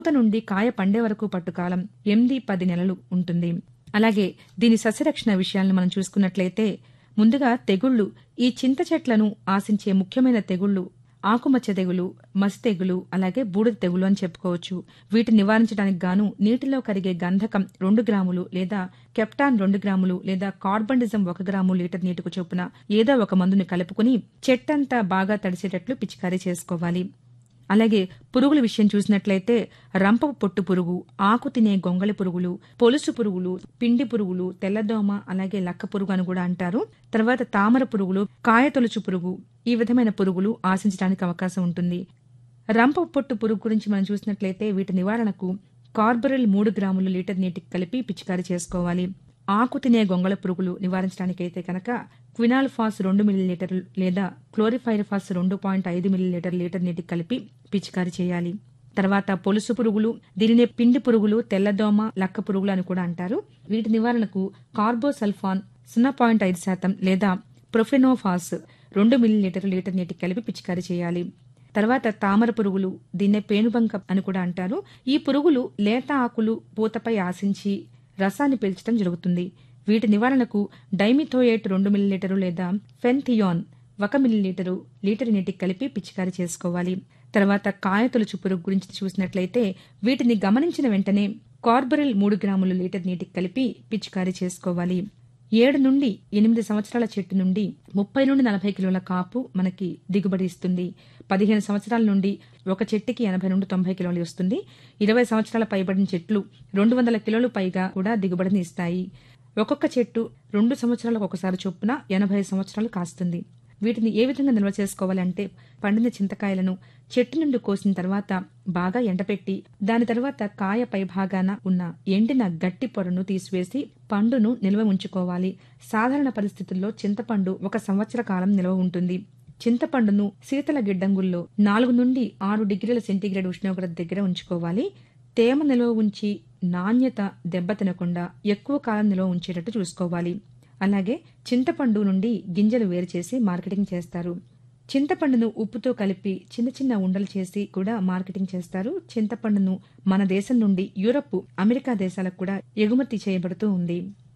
పూత నుండి కాయ పండే వరకు పట్టు కాలం ఎనిమిది పది నెలలు ఉంటుంది అలాగే దీని సస్యరక్షణ విషయాలను మనం చూసుకున్నట్లయితే ముందుగా తెగుళ్లు ఈ చింత చెట్లను ఆశించే ముఖ్యమైన తెగుళ్లు ఆకుమచ్చ తెగులు మసి తెగులు అలాగే బూడిద తెగులు అని చెప్పుకోవచ్చు వీటిని నివారించడానికి గాను నీటిలో కరిగే గంధకం రెండు గ్రాములు లేదా కెప్టాన్ రెండు గ్రాములు లేదా కార్బండిజం ఒక గ్రాము లీటర్ నీటికి చొప్పున ఏదో ఒక మందుని కలుపుకుని చెట్టంతా బాగా తడిసేటట్లు పిచికారీ చేసుకోవాలి అలాగే పురుగుల విషయం చూసినట్లయితే రంపపు పొట్టు పురుగు ఆకు తినే గొంగళి పురుగులు పొలుసు పురుగులు పిండి పురుగులు తెల్లదోమ అలాగే లక్క పురుగు అని కూడా అంటారు తర్వాత తామర పురుగులు కాయ తొలుచు పురుగు ఈ విధమైన పురుగులు ఆశించడానికి అవకాశం ఉంటుంది రంపపు పొట్టు పురుగు గురించి మనం చూసినట్లయితే వీటి నివారణకు కార్బొరిల్ మూడు గ్రాములు లీటర్ నీటికి కలిపి పిచికారీ చేసుకోవాలి ఆకు తినే గొంగళ పురుగులు నివారించడానికైతే కనుక క్వినాల్ఫాస్ రెండు మిల్లీలీటర్లు లేదా క్లోరిఫైరిఫాస్ రెండు పాయింట్ ఐదు మిల్లీలీటర్ లీటర్ నీటికి కలిపి పిచికారీ చేయాలి తర్వాత పొలుసు పురుగులు దీనినే పిండి పురుగులు తెల్లదోమ లక్క పురుగులు అని కూడా అంటారు వీటి నివారణకు కార్బోసల్ఫాన్ సున్నా పాయింట్ ఐదు శాతం లేదా ప్రొఫెనోఫాస్ రెండు మిల్లీలీటర్ లీటర్ నీటికి కలిపి పిచికారీ చేయాలి తర్వాత తామర పురుగులు దీన్నే పేనుబంక అని కూడా అంటారు ఈ పురుగులు లేత ఆకులు పూతపై ఆశించి రసాన్ని పీల్చడం జరుగుతుంది వీటి నివారణకు డైమిథోయేట్ రెండు మిల్లీలీటరు లేదా ఫెన్థియాన్ ఒక మిల్లీలీటరు లీటర్ నీటికి కలిపి పిచికారీ చేసుకోవాలి తర్వాత కాయ తొలుచు పురుగు గురించి చూసినట్లయితే వీటిని గమనించిన వెంటనే కార్బొరిల్ మూడు గ్రాములు లీటర్ నీటికి కలిపి పిచికారీ చేసుకోవాలి ఏడు నుండి ఎనిమిది సంవత్సరాల చెట్టు నుండి ముప్పై నుండి నలభై కిలోల కాపు మనకి దిగుబడి ఇస్తుంది పదిహేను సంవత్సరాల నుండి ఒక చెట్టుకి ఎనభై నుండి తొంభై కిలోలు వస్తుంది ఇరవై సంవత్సరాల పైబడిన చెట్లు రెండు వందల కిలోలు పైగా కూడా దిగుబడిని ఇస్తాయి ఒక్కొక్క చెట్టు రెండు సంవత్సరాలకు ఒకసారి చొప్పున ఎనభై సంవత్సరాలు కాస్తుంది వీటిని ఏ విధంగా నిల్వ చేసుకోవాలంటే పండిన చింతకాయలను చెట్టు నుండి కోసిన తర్వాత బాగా ఎండపెట్టి దాని తర్వాత కాయ పైభాగాన ఉన్న ఎండిన గట్టి పొరను తీసివేసి పండును నిల్వ ఉంచుకోవాలి సాధారణ పరిస్థితుల్లో చింతపండు ఒక సంవత్సర కాలం నిల్వ ఉంటుంది చింతపండును శీతల గిడ్డంగుల్లో నాలుగు నుండి ఆరు డిగ్రీల సెంటీగ్రేడ్ ఉష్ణోగ్రత దగ్గర ఉంచుకోవాలి తేమ నిల్వ ఉంచి నాణ్యత దెబ్బతినకుండా ఎక్కువ కాలం నిల్వ ఉంచేటట్టు చూసుకోవాలి అలాగే చింతపండు నుండి గింజలు వేరు చేసి మార్కెటింగ్ చేస్తారు చింతపండును ఉప్పుతో కలిపి చిన్న చిన్న ఉండలు చేసి కూడా మార్కెటింగ్ చేస్తారు చింతపండును మన దేశం నుండి యూరప్ అమెరికా దేశాలకు కూడా ఎగుమతి చేయబడుతూ ఉంది